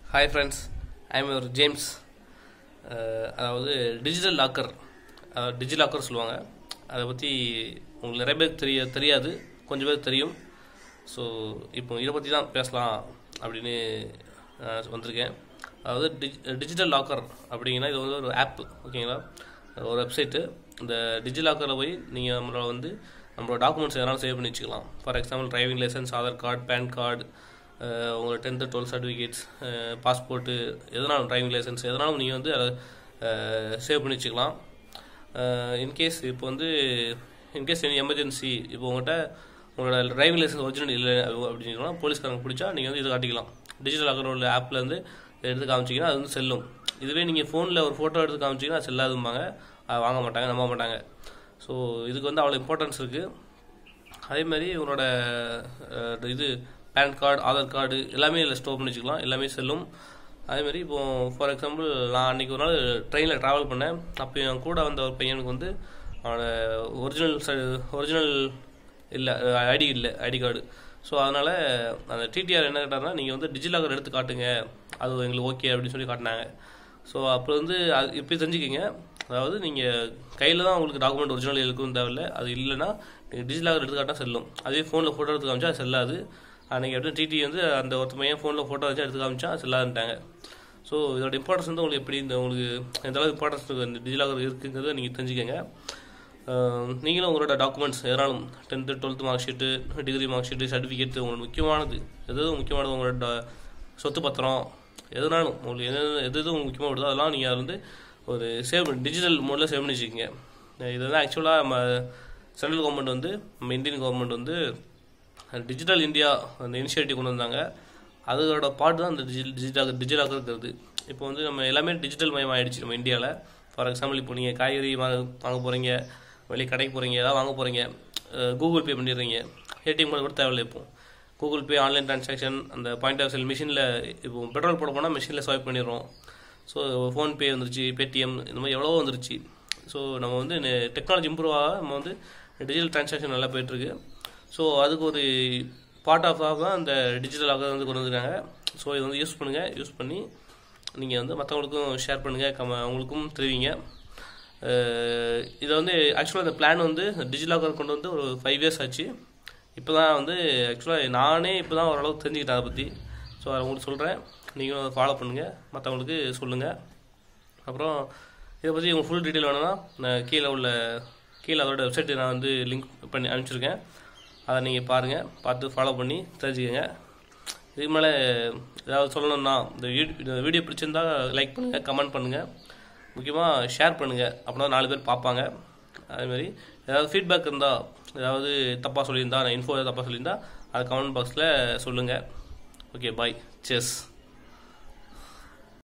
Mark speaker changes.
Speaker 1: hi friends I'm ஒரு James அதாவது digital locker DigiLocker சொல்லுவாங்க அதை பற்றி உங்களுக்கு நிறைய பேருக்கு தெரிய தெரியாது கொஞ்சம் பேருக்கு தெரியும் ஸோ இப்போ இதை பற்றி தான் பேசலாம் அப்படின்னு நான் வந்திருக்கேன் அதாவது டிஜ் டிஜிட்டல் லாக்கர் அப்படிங்கன்னா இது வந்து ஒரு ஆப் ஓகேங்களா ஒரு வெப்சைட்டு இந்த டிஜி லாக்கரில் போய் நீங்கள் நம்மளோட வந்து நம்மளோட டாக்குமெண்ட்ஸ் எதனாலும் சேவ் பண்ணி வச்சுக்கலாம் for example driving licence Aadhaar card PAN card உங்களோட டென்த்து டுவெல்த் சர்டிஃபிகேட்ஸ் பாஸ்போர்ட்டு எதனாலும் டிரைவிங் லைசன்ஸ் எதனாலும் நீங்கள் வந்து அதை சேவ் பண்ணி வச்சுக்கலாம் இன்கேஸ் இப்போ வந்து இன்கேஸ் எனி எமர்ஜென்சி இப்போ உங்கள்கிட்ட உங்களோட டிரைவிங் லைசன்ஸ் ஒரிஜினல் இல்லை அப்படின்னா போலீஸ்காரங்க பிடிச்சா நீங்கள் வந்து இது காட்டிக்கலாம் டிஜிட்டல் அக்கௌண்ட் உள்ள ஆப்பில் வந்து எடுத்து காமிச்சிங்கன்னா அது வந்து செல்லும் இதுவே நீங்கள் ஃபோனில் ஒரு ஃபோட்டோ எடுத்து காமிச்சிங்கன்னா செல்லாதும்பாங்க அதை வாங்க மாட்டாங்க நம்ப மாட்டாங்க ஸோ இதுக்கு வந்து அவ்வளோ இம்பார்ட்டன்ஸ் இருக்குது அதே மாதிரி உங்களோட இது பேன் கார்டு ஆதார் கார்டு எல்லாமே இதில் ஸ்டோர் பண்ணி வச்சுக்கலாம் எல்லாமே செல்லும் அதேமாதிரி இப்போ ஃபார் எக்ஸாம்பிள் நான் அன்றைக்கி ஒரு நாள் ட்ரெயினில் ட்ராவல் பண்ணேன் அப்போ என் கூட வந்த ஒரு பையனுக்கு வந்து அவனோட ஒரிஜினல் ஒரிஜினல் இல்லை ஐடி இல்லை ஐடி கார்டு ஸோ அதனால் அந்த டிடிஆர் என்ன கேட்டார்னா நீங்கள் வந்து டிஜிலாக்கர் எடுத்து காட்டுங்க அது எங்களுக்கு ஓகே அப்படின்னு சொல்லி காட்டினாங்க ஸோ அப்போ வந்து அது இப்படி தெரிஞ்சுக்கிங்க அதாவது நீங்கள் கையில் தான் உங்களுக்கு டாக்குமெண்ட் ஒரிஜினல் இருக்குன்னு தேவையில்லை அது இல்லைன்னா நீங்கள் டிஜிலாக்கர் எடுத்து காட்டினா செல்லும் அதே ஃபோனில் ஃபோட்டோ எடுத்து காமிச்சா அது செல்லாது அன்றைக்கி எப்படி டிடி வந்து அந்த ஒருத்த பையன் ஃபோனில் ஃபோட்டோ வச்சு எடுத்து காமிச்சா செல்லாதுன்ட்டாங்க ஸோ இதோட இம்பார்ட்டன்ஸ் வந்து உங்களுக்கு எப்படி இந்த உங்களுக்கு எந்த அளவுக்கு இம்பார்ட்டன்ஸ் இந்த டிஜிலாக்கர் இருக்குங்கிறத நீங்கள் தெரிஞ்சுக்கங்க நீங்களும் உங்களோட டாக்குமெண்ட்ஸ் எதனாலும் tenth twelfth mark sheet degree mark sheet certificate உங்களுக்கு முக்கியமானது எது முக்கியமானது உங்களோட சொத்து பத்திரம் எதுனாலும் உங்களுக்கு எது எது எது உங்களுக்கு முக்கியமாக வருதோ அதெல்லாம் நீங்கள் வந்து ஒரு சேவ் பண்ணி டிஜிட்டல் மோடில் சேவ் பண்ணி வச்சுக்கோங்க இது வந்து ஆக்சுவலாக நம்ம சென்ட்ரல் கவர்மெண்ட் வந்து நம்ம இந்தியன் கவர்மெண்ட் வந்து டிஜிட்டல் இந்தியா அந்த இனிஷியேட்டிவ் கொண்டு வந்தாங்க அதோட பார்ட் தான் அந்த டிஜிட்டல் டிஜிட்டல் டிஜிட்டலாக இருக்கிறது இப்போ வந்து நம்ம எல்லாமே டிஜிட்டல் மயம் ஆகிடுச்சு நம்ம இந்தியாவில் ஃபார் எக்ஸாம்பிள் இப்போ நீங்கள் காய்கறி வாங்க வாங்க போகிறீங்க வெளியே கடைக்கு போகிறீங்க ஏதாவது வாங்க போகிறீங்க கூகுள் பே பண்ணிடுறீங்க ஏடிஎம் கார்டு கூட தேவையில்லை இப்போ கூகுள் பே ஆன்லைன் ட்ரான்சாக்ஷன் அந்த பாயிண்ட் ஆஃப் செல் மிஷினில் இப்போ பெட்ரோல் போட போனால் மிஷினில் ஸ்வைப் பண்ணிடுறோம் ஸோ ஃபோன்பே வந்துருச்சு பேடிஎம் இந்த மாதிரி எவ்வளவோ வந்துருச்சு ஸோ நம்ம வந்து டெக்னாலஜி இம்ப்ரூவ் ஆக நம்ம வந்து டிஜிட்டல் ட்ரான்சாக்ஷன் நல்லா போயிட்டுருக்கு ஸோ அதுக்கு ஒரு பார்ட் ஆஃப் ஆஃப் தான் இந்த டிஜிட்டலாக வந்து கொண்டு வந்துருக்காங்க ஸோ இது வந்து யூஸ் பண்ணுங்கள் யூஸ் பண்ணி நீங்கள் வந்து மற்றவங்களுக்கும் ஷேர் பண்ணுங்கள் கம அவங்களுக்கும் தெரிவிங்க இதை வந்து ஆக்சுவலாக இந்த பிளான் வந்து டிஜிலாக்கர் கொண்டு வந்து ஒரு ஃபைவ் இயர்ஸ் ஆச்சு இப்போ தான் வந்து ஆக்சுவலாக நானே இப்போ தான் ஓரளவுக்கு தெரிஞ்சுக்கிட்டேன் அதை பற்றி ஸோ அதை உங்களுக்கு சொல்கிறேன் நீங்களும் அதை ஃபாலோ பண்ணுங்கள் மற்றவங்களுக்கு சொல்லுங்கள் அப்புறம் இதை பற்றி உங்கள் ஃபுல் டீட்டெயில் வேணும்னா நான் கீழே உள்ள கீழே அதோட வெப்சைட்டு நான் வந்து லிங்க் பண்ணி அனுப்பிச்சிருக்கேன் அதை நீங்கள் பாருங்கள் பார்த்து ஃபாலோ பண்ணி தெரிஞ்சுக்கோங்க இதுக்கு மேலே ஏதாவது சொல்லணும்னா இந்த வீடியோ இந்த வீடியோ பிடிச்சிருந்தா லைக் பண்ணுங்கள் கமெண்ட் பண்ணுங்கள் முக்கியமாக ஷேர் பண்ணுங்கள் அப்படின்னா நாலு பேர் பார்ப்பாங்க அதேமாதிரி ஏதாவது ஃபீட்பேக் இருந்தால் ஏதாவது தப்பாக சொல்லியிருந்தா நான் இன்ஃபோ ஏதாவது தப்பாக சொல்லியிருந்தா அது கமெண்ட் பாக்ஸில் சொல்லுங்கள் ஓகே பாய் செஸ்